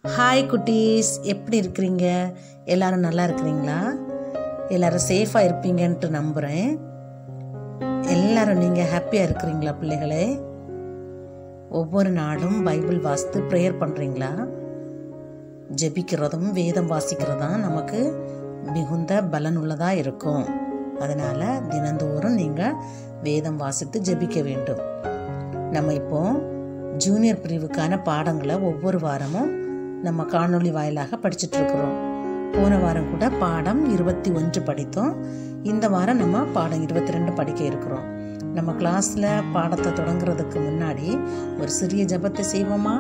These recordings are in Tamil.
ஹாய் குட்டீஸ் எப்படி இருக்கிறீங்க எல்லாரும் நல்லா இருக்கிறீங்களா எல்லாரும் சேஃபாக இருப்பீங்கன்ட்டு நம்புகிறேன் எல்லாரும் நீங்கள் ஹாப்பியாக இருக்கிறீங்களா பிள்ளைகளே ஒவ்வொரு நாளும் பைபிள் வாசித்து ப்ரேயர் பண்ணுறீங்களா ஜெபிக்கிறதும் வேதம் வாசிக்கிறதும் நமக்கு மிகுந்த பலனுள்ளதாக இருக்கும் அதனால் தினந்தோறும் நீங்கள் வேதம் வாசித்து ஜெபிக்க வேண்டும் நம்ம இப்போ ஜூனியர் பிரிவுக்கான பாடங்களை ஒவ்வொரு வாரமும் நம்ம காணொளி வாயிலாக படிச்சுட்டு இருக்கிறோம் போன வாரம் கூட பாடம் இருபத்தி ஒன்று படித்தோம் இந்த வாரம் நம்ம பாடம் இருபத்தி ரெண்டு படிக்க இருக்கிறோம் நம்ம கிளாஸில் பாடத்தை தொடங்குறதுக்கு முன்னாடி ஒரு சிறிய ஜெபத்தை செய்வோமா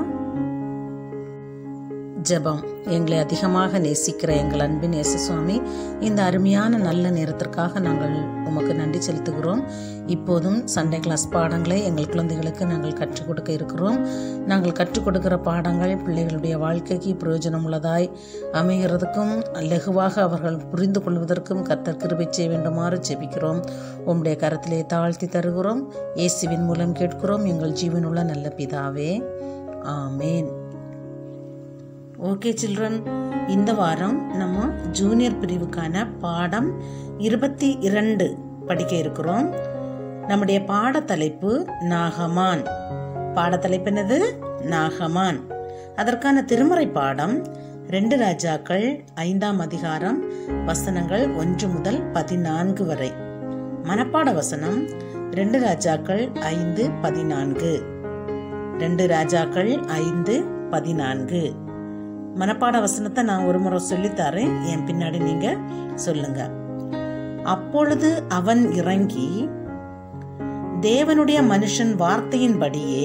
ஜெபம் எங்களை அதிகமாக நேசிக்கிற எங்கள் அன்பின் இயேசு சுவாமி இந்த அருமையான நல்ல நேரத்திற்காக நாங்கள் உமக்கு நன்றி செலுத்துகிறோம் இப்போதும் சண்டே கிளாஸ் பாடங்களை எங்கள் குழந்தைகளுக்கு நாங்கள் கற்றுக் கொடுக்க இருக்கிறோம் நாங்கள் கற்றுக் கொடுக்கிற பாடங்கள் பிள்ளைகளுடைய வாழ்க்கைக்கு பிரயோஜனம் உள்ளதாய் அமைகிறதுக்கும் லகுவாக அவர்கள் புரிந்து கொள்வதற்கும் கர்த்தர் கிருபை செய்ய வேண்டுமாறு ஜெபிக்கிறோம் உம்முடைய கரத்திலே தாழ்த்தி தருகிறோம் இயேசுவின் மூலம் கேட்கிறோம் எங்கள் ஜீவனுள்ள நல்ல பிதாவே ஆமேன் ஓகே சில்ட்ரன் இந்த வாரம் நம்ம ஜூனியர் பிரிவுக்கான பாடம் இருபத்தி இரண்டு படிக்க இருக்கிறோம் நம்முடைய பாடத்தலைப்பு நாகமான் பாடத்தலைப்பு என்னது நாகமான் அதற்கான திருமறை பாடம் ரெண்டு ராஜாக்கள் ஐந்தாம் அதிகாரம் வசனங்கள் ஒன்று முதல் பதினான்கு வரை மனப்பாட வசனம் ரெண்டு ராஜாக்கள் ஐந்து பதினான்கு ரெண்டு ராஜாக்கள் ஐந்து பதினான்கு மனப்பாட வசனத்தை நான் ஒரு முறை சொல்லித்தரேன் என் பின்னாடி நீங்க சொல்லுங்க அப்பொழுது அவன் இறங்கி தேவனுடைய மனுஷன் வார்த்தையின்படியே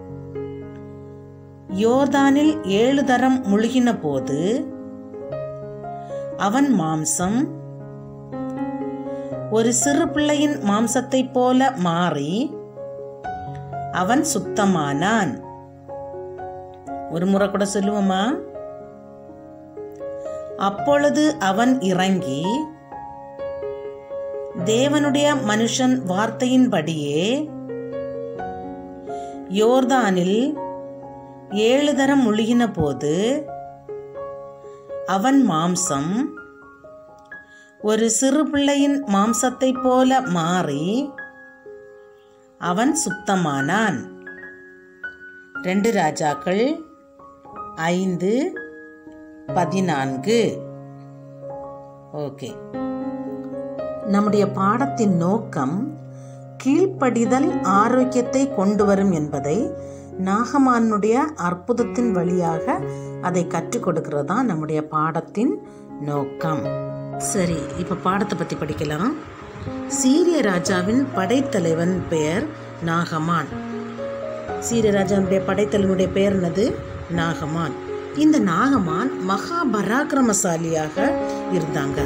யோர்தானில் ஏழு தரம் முழுகின போது அவன் மாம்சம் ஒரு சிறு பிள்ளையின் மாம்சத்தைப் போல மாறி அவன் சுத்தமானான் ஒரு முறை கூட சொல்லுவோமா அப்பொழுது அவன் இறங்கி தேவனுடைய மனுஷன் வார்த்தையின்படியே யோர்தானில் ஏழு தரம் முழுகின போது அவன் மாம்சம் ஒரு சிறு பிள்ளையின் மாம்சத்தைப் போல மாறி அவன் சுத்தமானான் ரெண்டு ராஜாக்கள் ஐந்து பதினான்கு ஓகே நம்முடைய பாடத்தின் நோக்கம் கீழ்ப்படிதல் ஆரோக்கியத்தை கொண்டு வரும் என்பதை நாகமானுடைய அற்புதத்தின் வழியாக அதை கற்றுக் கொடுக்கிறது தான் நம்முடைய பாடத்தின் நோக்கம் சரி இப்போ பாடத்தை பற்றி படிக்கலாம் சீரிய ராஜாவின் படைத்தலைவன் பெயர் நாகமான் சீரிய ராஜாவுடைய படைத்தலைவனுடைய பெயர் என்னது நாகமான் இந்த நாகமான் மகா பராக்கிரமசாலியாக இருந்தாங்க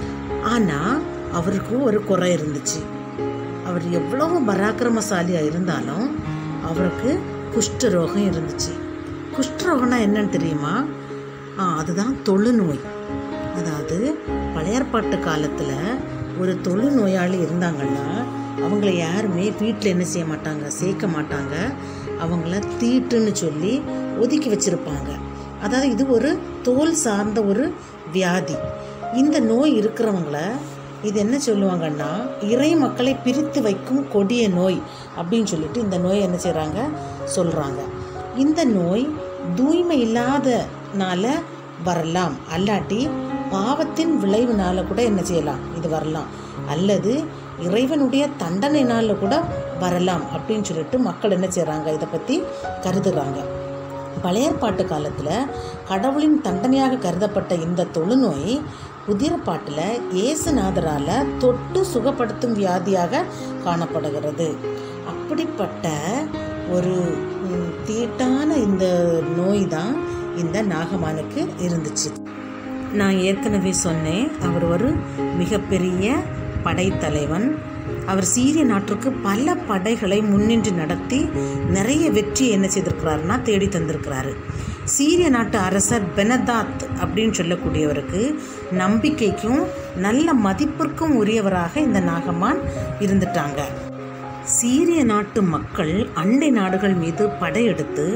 ஆனா அவருக்கு ஒரு குறை இருந்துச்சு அவர் எவ்வளவு பராக்கிரமசாலியா இருந்தாலும் அவருக்கு குஷ்டரோகம் இருந்துச்சு குஷ்டரோகம்னா என்னன்னு தெரியுமா ஆ அதுதான் தொழுநோய் அதாவது பழையற்பாட்டு காலத்தில் ஒரு தொழுநோயாளி இருந்தாங்கன்னா அவங்கள யாருமே வீட்டில் என்ன செய்ய மாட்டாங்க சேர்க்க மாட்டாங்க அவங்கள தீட்டுன்னு சொல்லி ஒதுக்கி வச்சிருப்பாங்க அதாவது இது ஒரு தோல் சார்ந்த ஒரு வியாதி இந்த நோய் இருக்கிறவங்கள இது என்ன சொல்லுவாங்கன்னா இறை மக்களை பிரித்து வைக்கும் கொடிய நோய் அப்படின்னு சொல்லிட்டு இந்த நோயை என்ன செய்கிறாங்க சொல்கிறாங்க இந்த நோய் தூய்மை இல்லாதனால வரலாம் அல்லாட்டி பாவத்தின் விளைவுனால கூட என்ன செய்யலாம் இது வரலாம் அல்லது இறைவனுடைய தண்டனைனால கூட வரலாம் அப்படின்னு சொல்லிட்டு மக்கள் என்ன செய்கிறாங்க இதை பற்றி கருதுகிறாங்க பழையற்பாட்டு காலத்தில் கடவுளின் தண்டனையாக கருதப்பட்ட இந்த தொழுநோய் புதிய பாட்டில் இயேசுநாதரால் தொட்டு சுகப்படுத்தும் வியாதியாக காணப்படுகிறது அப்படிப்பட்ட ஒரு ம், தீட்டான இந்த நோய் தான் இந்த நாகமானுக்கு இருந்துச்சு நான் ஏற்கனவே சொன்னேன் அவர் ஒரு மிகப்பெரிய படைத்தலைவன் அவர் சீரிய நாட்டிற்கு பல படைகளை முன்னின்று நடத்தி நிறைய வெற்றி என்ன செய்திருக்கிறாருன்னா தேடி தந்திருக்கிறாரு சீரிய நாட்டு அரசர் பெனதாத் அப்படின்னு சொல்லக்கூடியவருக்கு நம்பிக்கைக்கும் நல்ல மதிப்பிற்கும் உரியவராக இந்த நாகமான் இருந்துட்டாங்க சீரிய நாட்டு மக்கள் அண்டை நாடுகள் மீது படையெடுத்து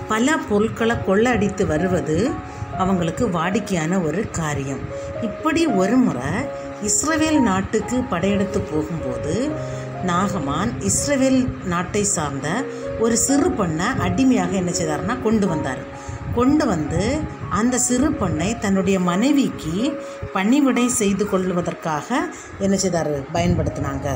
பல பொருட்களை கொள்ளடித்து வருவது அவங்களுக்கு வாடிக்கையான ஒரு காரியம் இப்படி ஒரு முறை இஸ்ரவேல் நாட்டுக்கு படையெடுத்து போகும்போது நாகமான் இஸ்ரவேல் நாட்டை சார்ந்த ஒரு சிறு பெண்ணை அடிமையாக என்ன செய்தார்னா கொண்டு வந்தார் கொண்டு வந்து அந்த சிறு பெண்ணை தன்னுடைய மனைவிக்கு பணிவிடை செய்து கொள்வதற்காக என்ன செய்தார் பயன்படுத்தினாங்க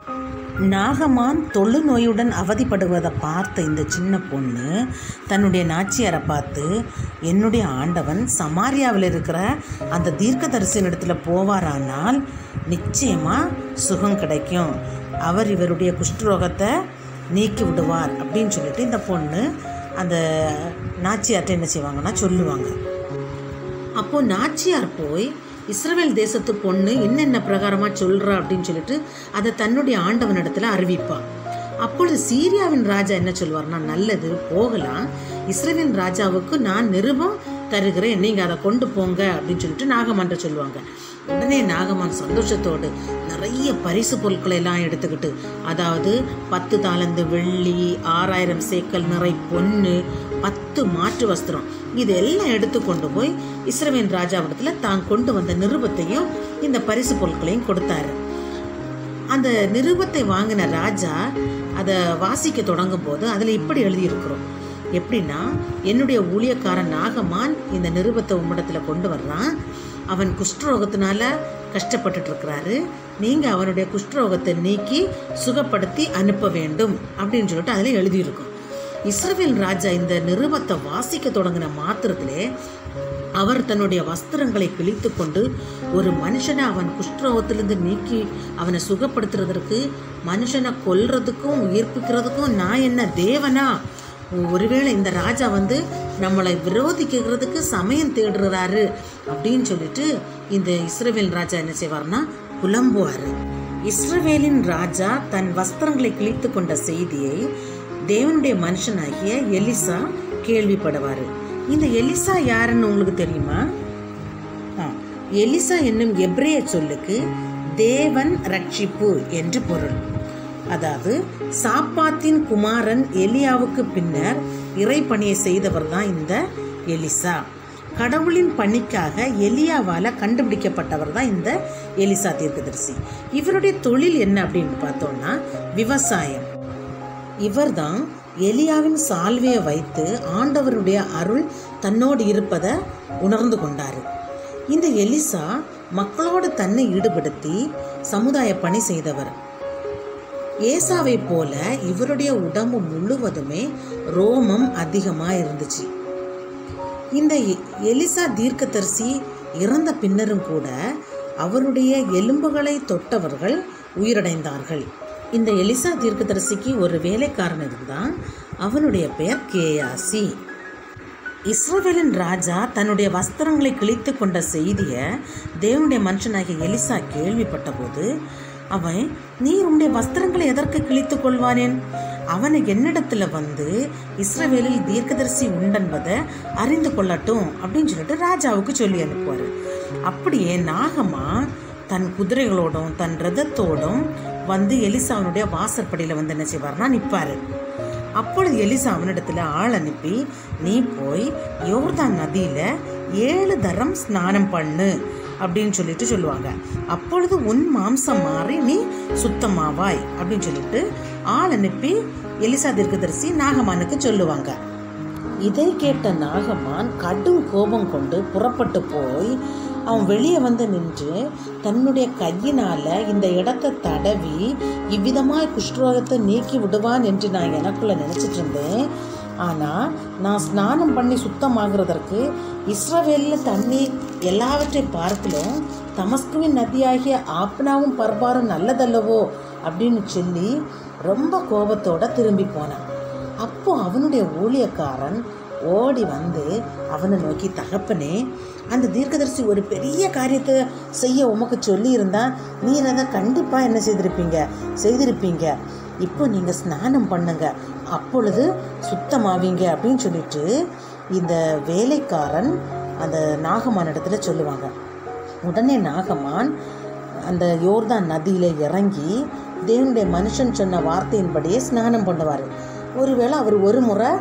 நாகமான் தொழுநோயுடன் அவதிப்படுவதை பார்த்த இந்த சின்ன பொண்ணு தன்னுடைய நாச்சியாரை பார்த்து என்னுடைய ஆண்டவன் சமாரியாவில் இருக்கிற அந்த தீர்க்கதரிசியின் இடத்துல போவாரானால் நிச்சயமாக சுகம் கிடைக்கும் அவர் இவருடைய குஷ்டரோகத்தை நீக்கி விடுவார் அப்படின்னு சொல்லிட்டு இந்த பொண்ணு அந்த நாச்சியார்ட்ட என்ன செய்வாங்கன்னா சொல்லுவாங்க அப்போ நாச்சியார் போய் இஸ்ரவேல் தேசத்து பொண்ணு என்னென்ன பிரகாரமாக சொல்கிறா அப்படின்னு சொல்லிட்டு அதை தன்னுடைய ஆண்டவனிடத்துல அறிவிப்பா அப்பொழுது சீரியாவின் ராஜா என்ன சொல்வார்னா நல்லது போகலாம் இஸ்ரவேல் ராஜாவுக்கு நான் நிருபம் தருகிறேன் நீங்கள் அதை கொண்டு போங்க அப்படின்னு சொல்லிட்டு நாகமான்ட்ட சொல்லுவாங்க உடனே நாகமான் சந்தோஷத்தோடு நிறைய பரிசு பொருட்களை எல்லாம் எடுத்துக்கிட்டு அதாவது பத்து தாளந்து வெள்ளி ஆறாயிரம் சேக்கல் நிறை பொண்ணு பத்து மாற்று வஸ்திரம் இது எல்லாம் எடுத்து கொண்டு போய் இஸ்ரவேல் ராஜாவிடத்துல தான் கொண்டு வந்த நிருபத்தையும் இந்த பரிசு பொருட்களையும் கொடுத்தாரு அந்த நிருபத்தை வாங்கின ராஜா அதை வாசிக்க தொடங்கும் போது அதில் இப்படி எழுதியிருக்கிறோம் எப்படின்னா என்னுடைய ஊழியக்காரன் நாகமான் இந்த நிருபத்தை உம்மிடத்தில் கொண்டு வர்றான் அவன் குஷ்டரோகத்தினால கஷ்டப்பட்டுட்டு இருக்கிறாரு நீங்கள் அவனுடைய குஷ்டரோகத்தை நீக்கி சுகப்படுத்தி அனுப்ப வேண்டும் அப்படின்னு சொல்லிட்டு அதில் எழுதியிருக்கும் இஸ்ரவேல் ராஜா இந்த நிருபத்தை வாசிக்க தொடங்கின மாத்திரத்திலே அவர் தன்னுடைய வஸ்திரங்களை கிழித்து கொண்டு ஒரு மனுஷனை அவன் குஷ்டரோகத்திலிருந்து நீக்கி அவனை சுகப்படுத்துறதற்கு மனுஷனை கொல்றதுக்கும் உயிர்ப்பிக்கிறதுக்கும் நான் என்ன தேவனா ஒருவேளை இந்த ராஜா வந்து நம்மளை விரோதிக்கிறதுக்கு சமயம் தேடுறாரு அப்படின்னு சொல்லிட்டு இந்த இஸ்ரவேல் ராஜா என்ன செய்வார்னா புலம்புவார் இஸ்ரவேலின் ராஜா தன் வஸ்திரங்களை கிழித்து கொண்ட செய்தியை தேவனுடைய மனுஷனாகிய எலிசா கேள்விப்படுவார் இந்த எலிசா யாருன்னு உங்களுக்கு தெரியுமா ஆ, எலிசா என்னும் எப்ரேய சொல்லுக்கு தேவன் ரட்சிப்பு என்று பொருள் அதாவது சாப்பாத்தின் குமாரன் எலியாவுக்கு பின்னர் இறைப்பணியை செய்தவர் தான் இந்த எலிசா கடவுளின் பணிக்காக எலியாவால கண்டுபிடிக்கப்பட்டவர் தான் இந்த எலிசா தீர்க்கதரிசி இவருடைய தொழில் என்ன அப்படின்னு பார்த்தோம்னா விவசாயம் இவர்தான் எலியாவின் சால்வையை வைத்து ஆண்டவருடைய அருள் தன்னோடு இருப்பதை உணர்ந்து கொண்டார் இந்த எலிசா மக்களோடு தன்னை ஈடுபடுத்தி சமுதாய பணி செய்தவர் ஏசாவை போல இவருடைய உடம்பு முழுவதுமே ரோமம் அதிகமாக இருந்துச்சு இந்த எ- எலிசா தீர்க்கதரிசி இறந்த பின்னரும் கூட அவருடைய எலும்புகளை தொட்டவர்கள் உயிரடைந்தார்கள் இந்த எலிசா தீர்க்கதரிசிக்கு ஒரு வேலைக்காரன் இருந்தான் அவனுடைய பெயர் கேயாசி இஸ்ரவேலின் ராஜா தன்னுடைய வஸ்திரங்களை கிழித்து கொண்ட செய்தியை தேவனுடைய மனுஷனாகிய எலிசா கேள்விப்பட்டபோது அவன் நீ உன்னுடைய வஸ்திரங்களை எதற்கு கிழித்துக் கொள்வானேன் அவனை என்னிடத்துல வந்து இஸ்ரவேலில் தீர்க்கதரிசி உண்டென்பதை அறிந்து கொள்ளட்டும் அப்படின்னு சொல்லிட்டு ராஜாவுக்கு சொல்லி அனுப்புவார் அப்படியே நாகமா தன் குதிரைகளோடும் தன் ரதத்தோடும் வந்து எலிசாவனுடைய வாசற்படியில் வந்து என்ன செய்வார்னா நிற்பார் அப்பொழுது எலிசா அவனிடத்துல ஆள் அனுப்பி நீ போய் யோர்தான் நதியில ஏழு தரம் ஸ்நானம் பண்ணு அப்படின்னு சொல்லிட்டு சொல்லுவாங்க அப்பொழுது உன் மாம்சம் மாறி நீ சுத்தமாவாய் அப்படின்னு சொல்லிட்டு ஆள் அனுப்பி எலிசா தீர்க்கதரிசி நாகமானுக்கு சொல்லுவாங்க இதை கேட்ட நாகமான் கடும் கோபம் கொண்டு புறப்பட்டு போய் அவன் வெளியே வந்து நின்று தன்னுடைய கையினால இந்த இடத்தை தடவி இவ்விதமாய் குஷ்டரோகத்தை நீக்கி விடுவான் என்று நான் எனக்குள்ள நினைச்சிட்டு இருந்தேன் ஆனால் நான் ஸ்நானம் பண்ணி சுத்தமாகிறதற்கு இஸ்ரவேலில் தண்ணி எல்லாவற்றை பார்க்கலும் தமஸ்குவின் நதியாகிய ஆப்னாவும் பர்பாரும் நல்லதல்லவோ அப்படின்னு சொல்லி ரொம்ப கோபத்தோட திரும்பி போனான் அப்போ அவனுடைய ஊழியக்காரன் ஓடி வந்து அவனை நோக்கி தகப்பனே அந்த தீர்க்கதரிசி ஒரு பெரிய காரியத்தை செய்ய உமக்கு சொல்லியிருந்தா நீர் அதை கண்டிப்பாக என்ன செய்திருப்பீங்க செய்திருப்பீங்க இப்போ நீங்கள் ஸ்நானம் பண்ணுங்க அப்பொழுது சுத்தமாவீங்க அப்படின்னு சொல்லிட்டு இந்த வேலைக்காரன் அந்த நாகமான் இடத்துல சொல்லுவாங்க உடனே நாகமான் அந்த யோர்தான் நதியில் இறங்கி தேவனுடைய மனுஷன் சொன்ன வார்த்தையின்படியே ஸ்நானம் பண்ணுவார் ஒருவேளை அவர் ஒரு முறை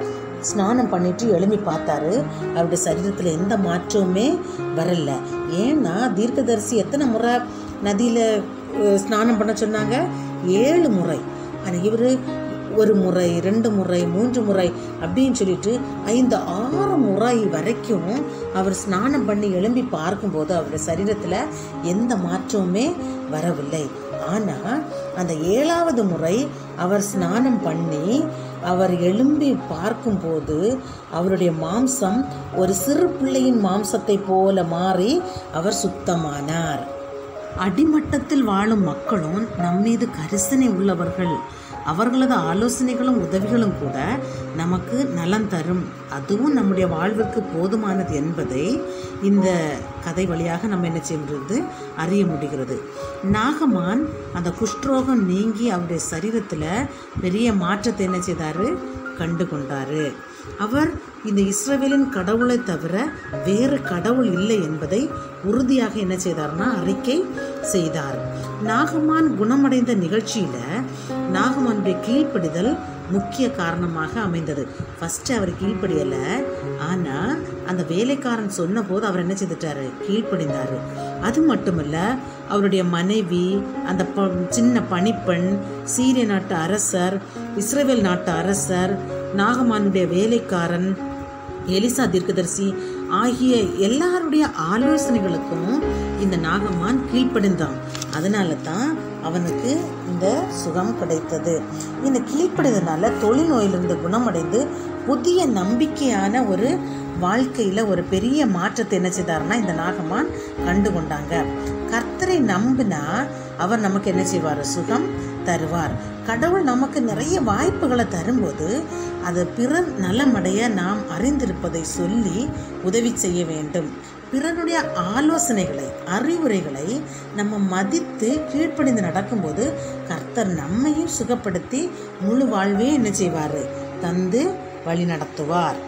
ஸ்நானம் பண்ணிட்டு எழும்பி பார்த்தாரு அவருடைய சரீரத்தில் எந்த மாற்றமுமே வரல ஏன்னா தீர்க்கதரிசி எத்தனை முறை நதியில் ஸ்நானம் பண்ண சொன்னாங்க ஏழு முறை ஆனால் இவர் ஒரு முறை ரெண்டு முறை மூன்று முறை அப்படின்னு சொல்லிட்டு ஐந்து ஆறு முறை வரைக்கும் அவர் ஸ்நானம் பண்ணி எழும்பி பார்க்கும்போது அவருடைய சரீரத்தில் எந்த மாற்றமுமே வரவில்லை ஆனால் அந்த ஏழாவது முறை அவர் ஸ்நானம் பண்ணி அவர் எழும்பி பார்க்கும்போது அவருடைய மாம்சம் ஒரு சிறு பிள்ளையின் மாம்சத்தை போல மாறி அவர் சுத்தமானார் அடிமட்டத்தில் வாழும் மக்களும் நம்மீது கரிசனை உள்ளவர்கள் அவர்களது ஆலோசனைகளும் உதவிகளும் கூட நமக்கு நலம் தரும் அதுவும் நம்முடைய வாழ்விற்கு போதுமானது என்பதை இந்த கதை வழியாக நம்ம என்ன செய்கிறது அறிய முடிகிறது நாகமான் அந்த குஷ்டரோகம் நீங்கி அவருடைய சரீரத்தில் பெரிய மாற்றத்தை என்ன செய்தார் கண்டு கொண்டாரு அவர் இந்த இஸ்ரவேலின் கடவுளை தவிர வேறு கடவுள் இல்லை என்பதை உறுதியாக என்ன செய்தார்னா அறிக்கை செய்தார் நாகமான் குணமடைந்த நிகழ்ச்சியில நாகமானுடைய கீழ்ப்படிதல் முக்கிய காரணமாக அமைந்தது ஃபர்ஸ்ட் அவர் கீழ்ப்படியலை ஆனால் அந்த வேலைக்காரன் சொன்னபோது அவர் என்ன செய்துட்டாரு கீழ்ப்படிந்தாரு அது மட்டுமல்ல அவருடைய மனைவி அந்த ப- சின்ன பணிப்பெண் சீரிய நாட்டு அரசர் இஸ்ரேல் நாட்டு அரசர் நாகமானுடைய வேலைக்காரன் எலிசா தீர்க்கதரிசி ஆகிய எல்லாருடைய ஆலோசனைகளுக்கும் இந்த நாகமான் கீழ்ப்படிந்தான் அதனால தான் அவனுக்கு இந்த சுகம் கிடைத்தது இந்த கீழ்ப்படிதனால தொழில்நோயிலிருந்து குணமடைந்து புதிய நம்பிக்கையான ஒரு வாழ்க்கையில் ஒரு பெரிய மாற்றத்தை என்ன செய்தாருன்னா இந்த நாகமான் கண்டு கொண்டாங்க கர்த்தரை நம்பினா அவர் நமக்கு என்ன செய்வார் சுகம் தருவார் கடவுள் நமக்கு நிறைய வாய்ப்புகளை தரும்போது அது பிறர் நலமடைய நாம் அறிந்திருப்பதை சொல்லி உதவி செய்ய வேண்டும் பிறனுடைய ஆலோசனைகளை அறிவுரைகளை நம்ம மதித்து கீழ்ப்படிந்து நடக்கும்போது கர்த்தர் நம்மையும் சுகப்படுத்தி முழு வாழ்வே என்ன செய்வார் தந்து வழி நடத்துவார்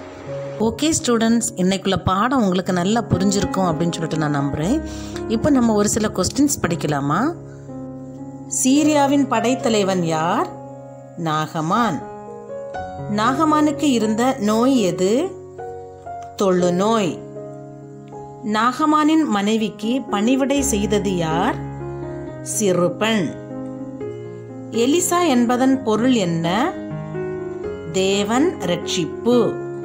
ஓகே ஸ்டூடெண்ட்ஸ் இன்னைக்குள்ள பாடம் உங்களுக்கு நல்லா புரிஞ்சிருக்கும் அப்படின்னு சொல்லிட்டு நான் நம்புகிறேன் இப்போ நம்ம ஒரு சில கொஸ்டின்ஸ் படிக்கலாமா சீரியாவின் படைத்தலைவன் யார் நாகமான் நாகமானுக்கு இருந்த நோய் எது தொழு நோய் நாகமானின் மனைவிக்கு பணிவிடை செய்தது யார் சிறுபெண் எலிசா என்பதன் பொருள் என்ன தேவன் ரட்சிப்பு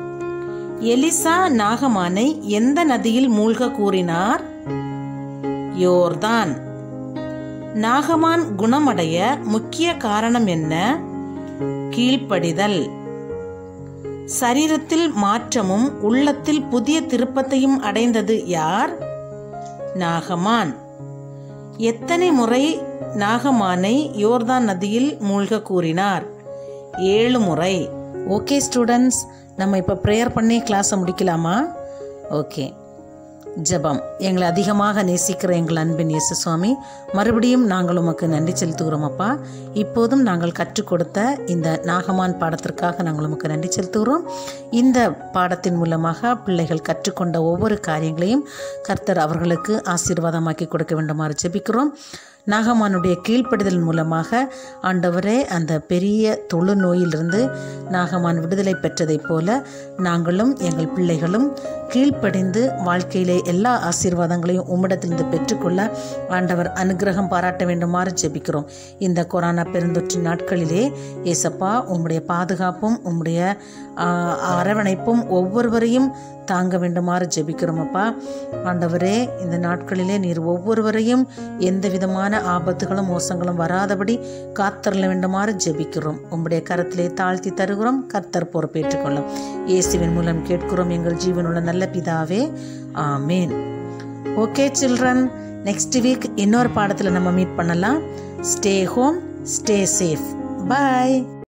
எலிசா நாகமானை எந்த நதியில் மூழ்க கூறினார் யோர்தான் நாகமான் குணமடைய முக்கிய காரணம் என்ன கீழ்ப்படிதல் சரீரத்தில் மாற்றமும் உள்ளத்தில் புதிய திருப்பத்தையும் அடைந்தது யார் நாகமான் எத்தனை முறை நாகமானை யோர்தான் நதியில் மூழ்க கூறினார் ஏழு முறை ஓகே ஸ்டூடெண்ட்ஸ் நம்ம இப்போ ப்ரேயர் பண்ணி கிளாஸை முடிக்கலாமா ஓகே ஜெபம் எங்களை அதிகமாக நேசிக்கிற எங்கள் அன்பின் இயேசு சுவாமி மறுபடியும் நாங்கள் உமக்கு நன்றி செலுத்துகிறோம் அப்பா இப்போதும் நாங்கள் கற்றுக் கொடுத்த இந்த நாகமான் பாடத்திற்காக நாங்கள் உமக்கு நன்றி செலுத்துகிறோம் இந்த பாடத்தின் மூலமாக பிள்ளைகள் கற்றுக்கொண்ட ஒவ்வொரு காரியங்களையும் கர்த்தர் அவர்களுக்கு ஆசீர்வாதமாக்கி கொடுக்க வேண்டுமாறு ஜெபிக்கிறோம் நாகமானுடைய கீழ்ப்படிதல் மூலமாக ஆண்டவரே அந்த பெரிய தொழு நோயிலிருந்து நாகமான் விடுதலை பெற்றதைப் போல நாங்களும் எங்கள் பிள்ளைகளும் கீழ்ப்படிந்து வாழ்க்கையிலே எல்லா ஆசீர்வாதங்களையும் உம்மிடத்திலிருந்து பெற்றுக்கொள்ள ஆண்டவர் அனுகிரகம் பாராட்ட வேண்டுமாறு ஜெபிக்கிறோம் இந்த கொரோனா பெருந்தொற்று நாட்களிலே ஏசப்பா உம்முடைய பாதுகாப்பும் உம்முடைய ஆ, அரவணைப்பும் ஒவ்வொருவரையும் தாங்க வேண்டுமாறு ஜெபிக்கிறோம் அப்பா ஆண்டவரே இந்த நாட்களிலே நீர் ஒவ்வொருவரையும் எந்த விதமான ஆபத்துகளும் மோசங்களும் வராதபடி காத்தரல வேண்டுமாறு ஜெபிக்கிறோம் உம்முடைய கரத்திலே தாழ்த்தி தருகிறோம் கர்த்தர் பொறுப்பேற்றுக் கொள்ளும் இயேசுவின் மூலம் கேட்கிறோம் எங்கள் ஜீவனுள்ள நல்ல பிதாவே ஆமேன் ஓகே சில்ட்ரன் நெக்ஸ்ட் வீக் இன்னொரு பாடத்தில் நம்ம மீட் பண்ணலாம் ஸ்டே ஹோம் ஸ்டே சேஃப் பாய்